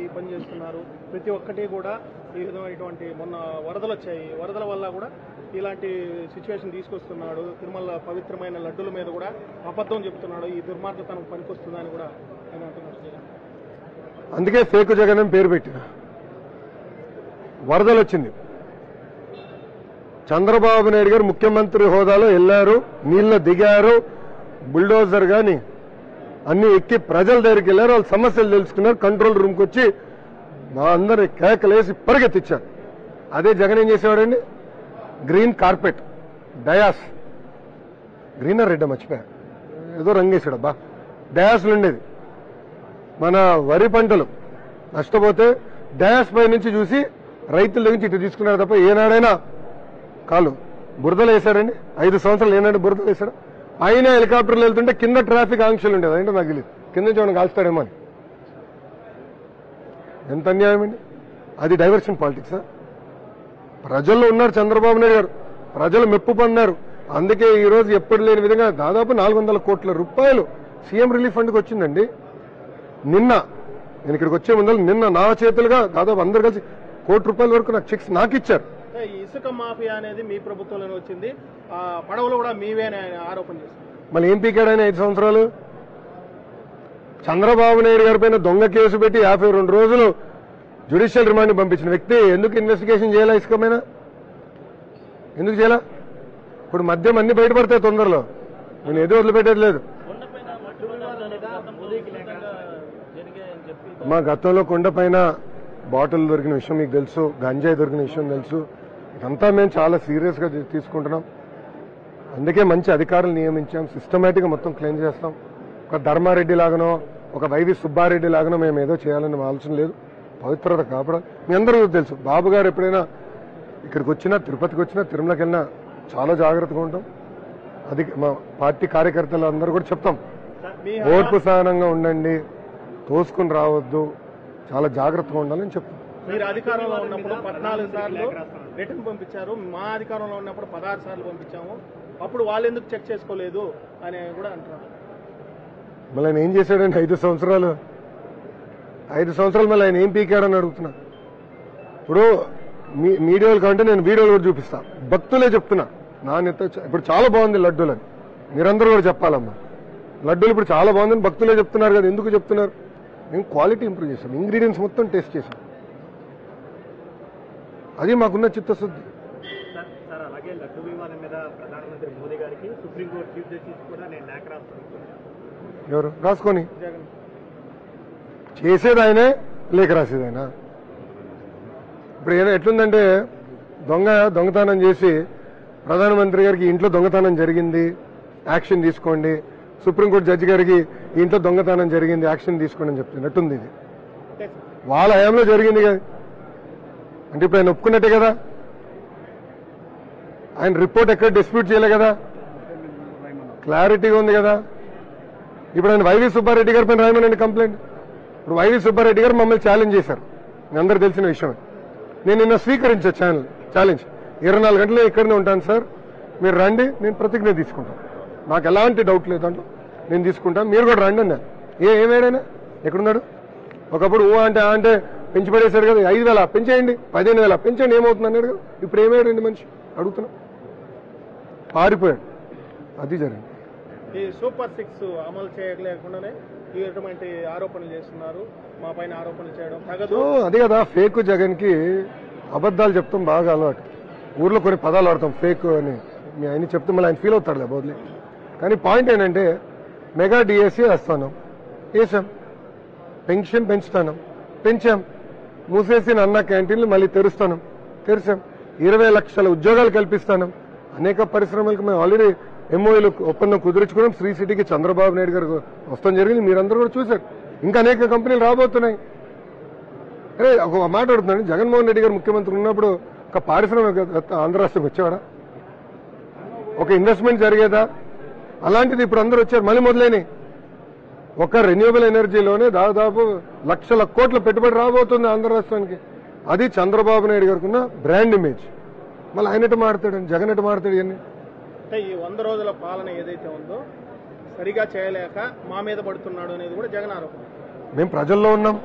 పనిచేస్తున్నారు ప్రతి ఒక్కటి కూడా ఈ విధమైనటువంటి మొన్న వరదలు వచ్చాయి వరదల వల్ల కూడా ఇలాంటి సిచ్యువేషన్ తీసుకొస్తున్నాడు తిరుమల పవిత్రమైన లడ్డుల మీద కూడా అబద్ధం చెప్తున్నాడు ఈ దుర్మార్గం తనకు పనికొస్తుందని కూడా ఆయన అంటున్నారు జగన్ అందుకే ఫేక్ జగన్ అని పేరు పెట్టిన వరదలు వచ్చింది చంద్రబాబు నాయుడు గారు ముఖ్యమంత్రి హోదాలో వెళ్ళారు నీళ్ళ దిగారు బుల్డోజర్ గాని అన్ని ఎక్కి ప్రజల దగ్గరికి వెళ్ళారు వాళ్ళ సమస్యలు తెలుసుకున్నారు కంట్రోల్ రూమ్కి వచ్చి మా అందరి కేకలేసి పరిగెత్తిచ్చారు అదే జగన్ ఏం చేసేవాడండి green carpet dais green red మర్చిపోయా ఏదో రంగేశాడు అబ్బా డయాస్లు ఉండేది మన వరి పంటలు నష్టపోతే డ్యాష్ పై నుంచి చూసి రైతుల దగ్గర నుంచి ఇటు తీసుకున్నారు తప్ప ఏనాడైనా కాలు బురదలు వేశాడండి ఐదు సంవత్సరాలు ఏనాడు బురదలు వేశాడు ఆయన హెలికాప్టర్లు వెళ్తుంటే కింద ట్రాఫిక్ ఆంక్షలు ఉండేది అంటే నాకు తెలియదు కింద నుంచి ఏమైనా కాల్స్తాడేమో అని ఎంత అన్యాయం అండి అది డైవర్షన్ పాలిటిక్స్ ప్రజల్లో ఉన్నారు చంద్రబాబు నాయుడు గారు ప్రజలు మెప్పు పొందారు అందుకే ఈ రోజు ఎప్పుడు లేని విధంగా దాదాపు నాలుగు వందల కోట్ల రూపాయలు సీఎం రిలీఫ్ ఫండ్కి వచ్చిందండి నిన్న నేను ఇక్కడికి వచ్చే ముందు నిన్న నా చేతులుగా దాదాపు అందరు కలిసి కోటి రూపాయల వరకు నాకు చెక్స్ నాకు ఇచ్చారు అంటే ఈ ఇసుక మాఫియా అనేది మీ ప్రభుత్వంలోనే వచ్చింది ఆ పడవలు కూడా మీవే అని ఆయన ఆరోపణ చేస్తున్నారు మళ్ళీ ఏం పీకాడని ఐదు సంవత్సరాలు చంద్రబాబు నాయుడు గారి పైన దొంగ కేసు పెట్టి యాభై రెండు రోజులు జ్యుడిషియల్ రిమాండ్ పంపించిన వ్యక్తి ఎందుకు ఇన్వెస్టిగేషన్ చేయాలా ఇసుకమైన ఎందుకు చేయాలా ఇప్పుడు మద్యం అన్ని బయటపడతాయి తొందరలో నేను ఏదో వదిలిపెట్టేది లేదు కొండపైన మట్టి వివాదం అనేది గతంలో విస్తృతంగా జరిగాయని చెప్పి మా గతంలో కొండపైన బాటిల్ దొరికిన విషయం మీకు తెలుసు గంజాయి దొరికిన విషయం తెలుసు ఇదంతా మేము చాలా సీరియస్ గా తీ- తీసుకుంటున్నాం అందుకే మంచి అధికారులు నియమించాం సిస్టమేటిక్ గా మొత్తం క్లెయిమ్ చేస్తాం ఒక ధర్మారెడ్డి లాగానో ఒక వైవి సుబ్బారెడ్డి లాగానో మేము ఏదో చేయాలని మా ఆలోచన లేదు పవిత్రత కాపాడాలి మీ అందరూ తెలుసు బాబు గారు ఎప్పుడైనా ఇక్కడికి వచ్చినా తిరుపతికి వచ్చినా తిరుమలకి వెళ్ళినా చాలా జాగ్రత్తగా ఉంటాం అది మా పార్టీ కార్యకర్తలు అందరూ కూడా చెప్తాం మీ ఓర్పు సహనంగా ఉండండి తోసుకుని రావద్దు చాలా జాగ్రత్తగా ఉండాలని చెప్తాం మీరు అధికారంలో ఉన్నప్పుడు పద్నాలుగు సార్లు రిటర్న్ పంపించారు మా అధికారంలో ఉన్నప్పుడు పదహారు సార్లు పంపించాము అప్పుడు వాళ్ళు ఎందుకు చెక్ చేసుకోలేదు అని కూడా అంటున్నారు మళ్ళీ ఆయన ఏం చేశాడండి ఐదు సంవత్సరాలు ఐదు సంవత్సరాలు మళ్ళీ ఆయన ఏం పీకాడని అడుగుతున్నా ఇప్పుడు మీ మీడియాలు కంటే నేను వీడియోలు కూడా చూపిస్తా భక్తులే చెప్తున్నా నాణ్యత చ- ఇప్పుడు చాలా బాగుంది లడ్డూలని మీరందరూ కూడా చెప్పాలమ్మా లడ్డూలు ఇప్పుడు చాలా బాగుందని భక్తులే చెప్తున్నారు కదా ఎందుకు చెప్తున్నారు మేము క్వాలిటీ ఇంప్రూవ్ చేసాం ఇంగ్రీడియంట్స్ మొత్తం టేస్ట్ చేసాం అది మాకున్న చిత్తశుద్ధి సార్ సార్ అలాగే లడ్డు వివాదం మీద ప్రధానమంత్రి మోదీ గారికి సుప్రీంకోర్టు చీఫ్ జస్టిస్ కూడా నేను లేఖ రాస్తున్నాను ఎవరు రాసుకొని జగన్ చేసేది ఆయనే లేఖ రాసేది ఆయన ఇప్పుడు ఏదో ఎట్లుందంటే దొంగ దొంగతనం చేసి ప్రధానమంత్రి గారికి ఇంట్లో దొంగతనం జరిగింది యాక్షన్ తీసుకోండి సుప్రీంకోర్టు జడ్జి గారికి ఈ ఇంట్లో దొంగతనం జరిగింది యాక్షన్ తీసుకోండి అని చెప్తున్నట్టుంది ఇది అంటే వాళ్ళ హయాంలో జరిగింది కదా అంటే ఇప్పుడు ఆయన ఒప్పుకున్నట్టే కదా ఆయన రిపోర్ట్ ఎక్కడ డిస్ప్యూట్ చేయలే కదా క్లారిటీగా ఉంది కదా ఇప్పుడు ఆయన వైవి సుబ్బారెడ్డి గారి పైన రాయమనండి కంప్లైంట్ ఇప్పుడు వైవి సుబ్బారెడ్డి గారు మమ్మల్ని ఛాలెంజ్ చేశారు మీ అందరు తెలిసిన విషయమే నేను నిన్న స్వీకరించా ఛానల్ ఛాలెంజ్ ఇరవై నాలుగు గంటలు ఇక్కడనే ఉంటాను సార్ మీరు రండి నేను ప్రతిజ్ఞ తీసుకుంటాను నాకు ఎలాంటి డౌట్ లేదు దాంట్లో నేను తీసుకుంటాను మీరు కూడా రండి అన్నా ఏ ఏమేడైనా ఎక్కడున్నాడు ఒకప్పుడు ఊ అంటే ఆ అంటే పెంచి పడేశాడు కదా ఐదు వేల పెంచేయండి పదిహేను వేల పెంచండి ఏమవుతుంది అన్నాడు కదా ఇప్పుడు ఏమేడండి మనిషి అడుగుతున్నా పారిపోయాడు అది జరిగింది ఈ సూపర్ సిక్స్ అమలు చేయలేకుండానే ఈ విధమైన ఆరోపణలు చేస్తున్నారు మా పైన ఆరోపణలు చేయడం తగదు సో అదే కదా ఫేక్ జగన్ కి అబద్ధాలు చెప్తాం బాగా అలవాటు ఊర్లో కొన్ని పదాలు వాడతాం ఫేక్ అని మీ ఆయన చెప్తే మళ్ళీ ఆయన ఫీల్ అవుతాడులే బోధలే కానీ పాయింట్ ఏంటంటే మెగా డిఎస్సీ వేస్తాను వేసాం పెన్షన్ పెంచుతాను పెంచాం మూసేసిన అన్న క్యాంటీన్లు మళ్ళీ తెరుస్తాను తెరిచాం ఇరవై లక్షల ఉద్యోగాలు కల్పిస్తాను అనేక పరిశ్రమలకు మేము ఆల్రెడీ ఎంఓఏలు ఒప్పందం కుదుర్చుకున్నాం శ్రీ సిటీకి చంద్రబాబు నాయుడు గారు వస్తాం జరిగింది మీరందరూ కూడా చూశారు ఇంకా అనేక కంపెనీలు రాబోతున్నాయి అరే ఒక మాట అడుగుతున్నాను జగన్మోహన్ రెడ్డి గారు ముఖ్యమంత్రి ఉన్నప్పుడు ఒక పారిశ్రామిక ఆంధ్ర రాష్ట్రంకి వచ్చేవాడా ఒక ఇన్వెస్ట్మెంట్ జరిగేదా అలాంటిది ఇప్పుడు అందరూ వచ్చారు మళ్ళీ మొదలైనవి ఒక రెన్యూవబుల్ ఎనర్జీలోనే దాదాపు లక్షల కోట్ల పెట్టుబడి రాబోతుంది ఆంధ్ర రాష్ట్రానికి అది చంద్రబాబు నాయుడు గారికి ఉన్న బ్రాండ్ ఇమేజ్ మళ్ళీ ఆయన ఎటు మాడతాడు జగన్ ఎటు మాడతాడు ఇవన్నీ అంటే ఈ వంద రోజుల పాలన ఏదైతే ఉందో సరిగా చేయలేక మా మీద పడుతున్నాడు అనేది కూడా జగన్ ఆరోపణ మేము ప్రజల్లో ఉన్నాం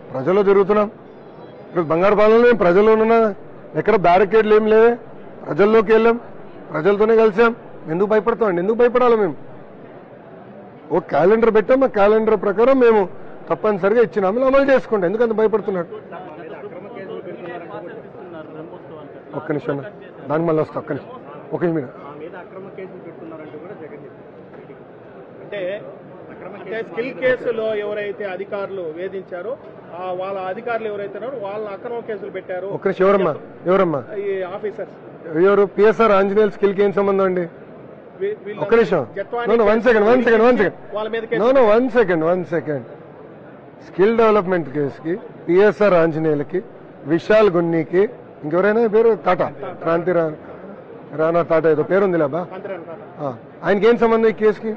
ప్రజల్లో తిరుగుతున్నాం ఇక్కడ బంగారు పాలనలో మేము ప్రజల్లో ఉన్నా ఎక్కడ బ్యారికేడ్లు ఏం లేవే ప్రజల్లోకి వెళ్ళాం ప్రజలతోనే కలిసాం ఎందుకు భయపడతామండి ఎందుకు భయపడాలి మేము ఓ క్యాలెండర్ పెట్టాం ఆ క్యాలెండర్ ప్రకారం మేము తప్పనిసరిగా ఇచ్చినాము అమలు చేసుకుంటాం ఎందుకంత భయపడుతున్నాడు మా మీద అక్రమ కేసులు పెడుతున్నారంటూ కూడా ఒక్క నిమిషం అన్న. దానికి మళ్ళీ వస్తా ఒక్క నిమిషం ఒక నిమిషం మా మీద అక్రమ కేసులు పెడుతున్నారంటూ కూడా జగన్ చెప్పారు అంటే అక్రమ అంటే స్కిల్ కేసులో ఎవరైతే అధికారులు వేధించారో ఆ వాళ్ళ అధికారులు ఎవరైతే ఉన్నారో వాళ్ళ అక్రమ కేసులు పెట్టారు ఒక్క నిమిషం ఎవరమ్మా ఎవరమ్మా ఈ ఆఫీసర్స్ ఎవరు పిఎస్ఆర్ ఆంజనేయుల స్కిల్కి ఏం సంబంధం అండి వీ- వీళ్ళ ఒక్క నిమిషం Jatwani no no one second one second one second వాళ్ళ మీద no no one second one second skill development కేసుకి పిఎస్ఆర్ ఆంజనేయులకి విశాల్ గున్నీకి ఇంకెవరైనా పేరు టాటా క్రాంతి రా రానా టాటా ఏదో పేరుంది లేబా మంత్రి కాదా ఆయనకి ఏం సంబంధం ఈ కేసుకి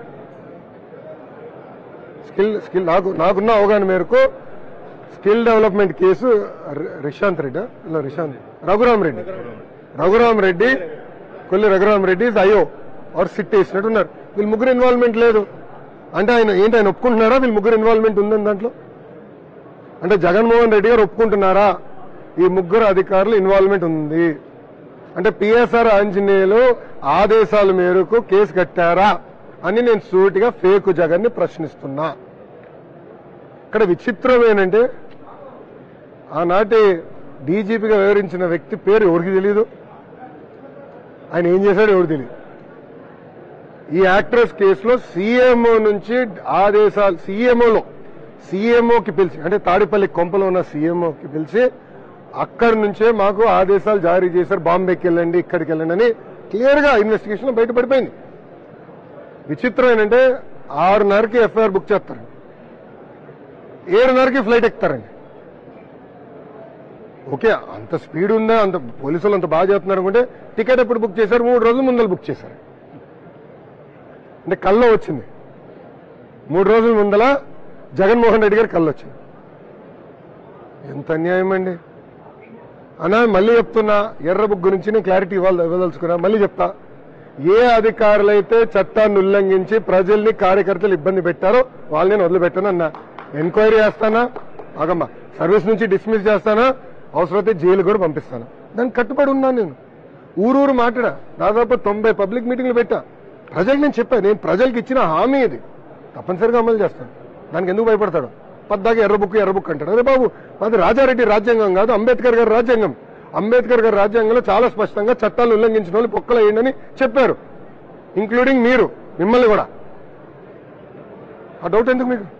స్కిల్ స్కిల్ నాకు నాకున్న అవగాహన మేరకు స్కిల్ డెవలప్మెంట్ కేసు రి- రిషాంత్ రెడ్డి ఇలా రిషాంత్ రఘురామ్ రెడ్డి రఘురామ్ రెడ్డి కొల్లి రఘురామ్ రెడ్డి అయ్యో ఆర్ సిట్ వేసినట్టున్నారు వీళ్ళు ముగ్గురు ఇన్వాల్వ్మెంట్ లేదు అంటే ఆయన ఏంటి ఆయన ఒప్పుకుంటున్నారా వీళ్ళు ముగ్గురు ఇన్వాల్వ్మెంట్ ఉందని దాంట్లో అంటే జగన్మోహన్ రెడ్డి గారు ఒప్పుకుంటున్నారా ఈ ముగ్గురు అధికారులు ఇన్వాల్వ్మెంట్ ఉంది అంటే పిఎస్ఆర్ ఆంజనేయులు ఆదేశాల మేరకు కేసు కట్టారా అని నేను సూటిగా ఫేక్ జగన్ ని ప్రశ్నిస్తున్నా ఇక్కడ విచిత్రం ఏంటంటే ఆనాటి డీజీపీగా వివరించిన వ్యక్తి పేరు ఎవరికి తెలియదు ఆయన ఏం చేశాడో ఎవరు తెలియదు ఈ యాక్ట్రెస్ కేసులో సీఎంఓ నుంచి ఆదేశాలు సీఎంఓలో సీఎంఓకి పిలిచి అంటే తాడిపల్లి కొంపలో ఉన్న సీఎంఓకి పిలిచి అక్కడి నుంచే మాకు ఆదేశాలు జారీ చేశారు బాంబేకి వెళ్ళండి ఇక్కడికి వెళ్ళండి అని క్లియర్ గా ఇన్వెస్టిగేషన్ బయటపడిపోయింది విచిత్రం ఏంటంటే ఆరున్నరకి ఎఫ్ఐఆర్ బుక్ చేస్తారు ఏడున్నరకి ఫ్లైట్ ఎక్కుతారండి ఓకే అంత స్పీడ్ ఉందా అంత పోలీసులు అంత బాగా చేస్తున్నారు అనుకుంటే టికెట్ ఎప్పుడు బుక్ చేశారు మూడు రోజుల ముందర బుక్ చేశారు అంటే కల్లో వచ్చింది మూడు రోజుల ముందల జగన్మోహన్ రెడ్డి గారి కళ్ళు వచ్చింది ఎంత అన్యాయం అండి అన్నా మళ్ళీ చెప్తున్నా ఎర్ర బుక్ గురించి నేను క్లారిటీ ఇవ్వాలి ఇవ్వదలుచుకున్నా మళ్ళీ చెప్తా ఏ అధికారులైతే చట్టాన్ని ఉల్లంఘించి ప్రజల్ని కార్యకర్తలు ఇబ్బంది పెట్టారో వాళ్ళని నేను వదిలిపెట్టాను అన్నా ఎంక్వైరీ చేస్తానా ఆగమ్మా సర్వీస్ నుంచి డిస్మిస్ చేస్తానా అవసరమైతే జైలు కూడా పంపిస్తాను దానికి కట్టుబడి ఉన్నాను నేను ఊరూరు మాట్లాడా దాదాపు తొంభై పబ్లిక్ మీటింగ్లు పెట్టా ప్రజలకు నేను చెప్పాను నేను ప్రజలకు ఇచ్చిన హామీ ఇది తప్పనిసరిగా అమలు చేస్తాను దానికి ఎందుకు భయపడతాడు పద్దాకి ఎర్ర బుక్ ఎర్ర బుక్ అంటాడు అరే బాబు మాది రాజారెడ్డి రాజ్యాంగం కాదు అంబేద్కర్ గారి రాజ్యాంగం అంబేద్కర్ గారి రాజ్యాంగంలో చాలా స్పష్టంగా చట్టాలు ఉల్లంఘించిన వాళ్ళు పొక్కలేయండి చెప్పారు ఇంక్లూడింగ్ మీరు మిమ్మల్ని కూడా ఆ డౌట్ ఎందుకు మీకు